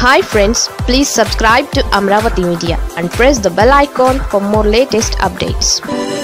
hi friends please subscribe to Amaravati media and press the bell icon for more latest updates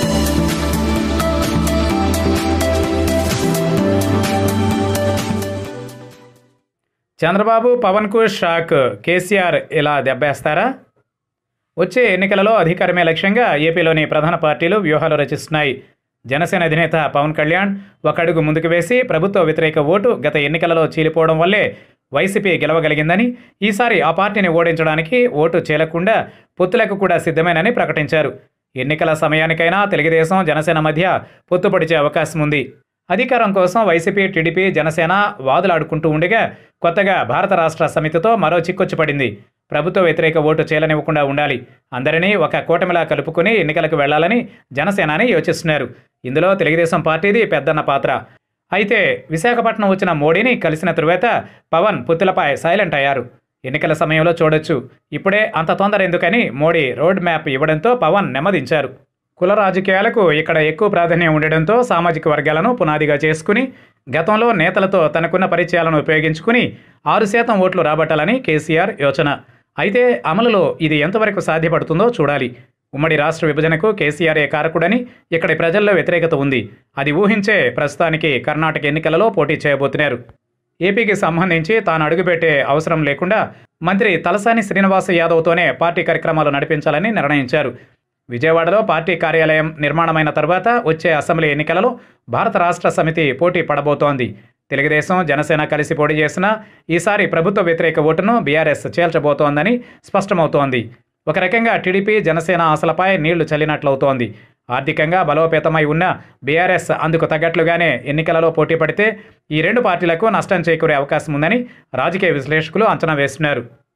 Chandrababu పవన్కు shock KCR ఇలా దెబ్బేస్తారా వచ్చే ఎన్నికలలో అధికారమే లక్ష్యంగా ఏపీలోని ప్రధాన పార్టీలు వ్యూహాలు రచిస్తున్నాయి జనసేన అధినేత పవన్ కళ్యాణ్ ఒక అడుగు ముందుకు వేసి ప్రభుత్వ వ్యతిరేక ఓటు గత ఎన్నికలలో చీలిపోవడం వల్లే వైసీపీ గెలవగలిగిందని ఈసారి ఆ పార్టీని ఓడించడానికి ఓటు చేలకుండా పొత్తులకు కూడా సిద్ధమేనని ప్రకటించారు ఎన్నికల సమయానికైనా తెలుగుదేశం జనసేన మధ్య పొత్తు పొడిచే అవకాశం ఉంది అధికారం కోసం వైసీపీ టీడీపీ జనసేన వాదులాడుకుంటూ ఉండగా కొత్తగా భారత రాష్ట్ర సమితితో మరో చిక్కొచ్చి పడింది ప్రభుత్వ వ్యతిరేక ఓటు చేయలనివ్వకుండా ఉండాలి అందరినీ ఒక కూటమిలా కలుపుకుని ఎన్నికలకు వెళ్లాలని జనసేనాని యోచిస్తున్నారు ఇందులో తెలుగుదేశం పార్టీది పెద్దన్న పాత్ర అయితే విశాఖపట్నం వచ్చిన మోడీని కలిసిన తరువాత పవన్ పుత్తులపై సైలెంట్ అయ్యారు ఎన్నికల సమయంలో చూడొచ్చు ఇప్పుడే అంత తొందర ఎందుకని మోడీ రోడ్ మ్యాప్ ఇవ్వడంతో పవన్ నెమ్మదించారు కుల రాజకీయాలకు ఇక్కడ ఎక్కువ ప్రాధాన్యం ఉండడంతో సామాజిక వర్గాలను పునాదిగా చేసుకుని గతంలో నేతలతో తనకున్న పరిచయాలను ఉపయోగించుకుని ఆరు శాతం ఓట్లు రాబట్టాలని కేసీఆర్ యోచన అయితే అమలులో ఇది ఎంతవరకు సాధ్యపడుతుందో చూడాలి ఉమ్మడి రాష్ట్ర విభజనకు కేసీఆర్ఏ కారకుడని ఇక్కడి ప్రజల్లో వ్యతిరేకత ఉంది అది ఊహించే ప్రస్తుతానికి కర్ణాటక ఎన్నికలలో పోటీ చేయబోతున్నారు ఏపీకి సంబంధించి తాను అడుగుపెట్టే అవసరం లేకుండా మంత్రి తలసాని శ్రీనివాస యాదవ్తోనే పార్టీ కార్యక్రమాలు నడిపించాలని నిర్ణయించారు విజయవాడలో పార్టీ కార్యాలయం నిర్మాణమైన తర్వాత వచ్చే అసెంబ్లీ ఎన్నికలలో భారత రాష్ట్ర సమితి పోటీ పడబోతోంది తెలుగుదేశం జనసేన కలిసి పోటీ చేసినా ఈసారి ప్రభుత్వ వ్యతిరేక ఓటును బీఆర్ఎస్ చేల్చబోతోందని స్పష్టమవుతోంది ఒక రకంగా టీడీపీ జనసేన ఆశలపై నీళ్లు చల్లినట్లవుతోంది ఆర్థికంగా బలోపేతమై ఉన్న బీఆర్ఎస్ అందుకు తగ్గట్లుగానే ఎన్నికలలో పోటీ పడితే ఈ రెండు పార్టీలకు నష్టం చేకూరే అవకాశం ఉందని రాజకీయ విశ్లేషకులు అంచనా వేస్తున్నారు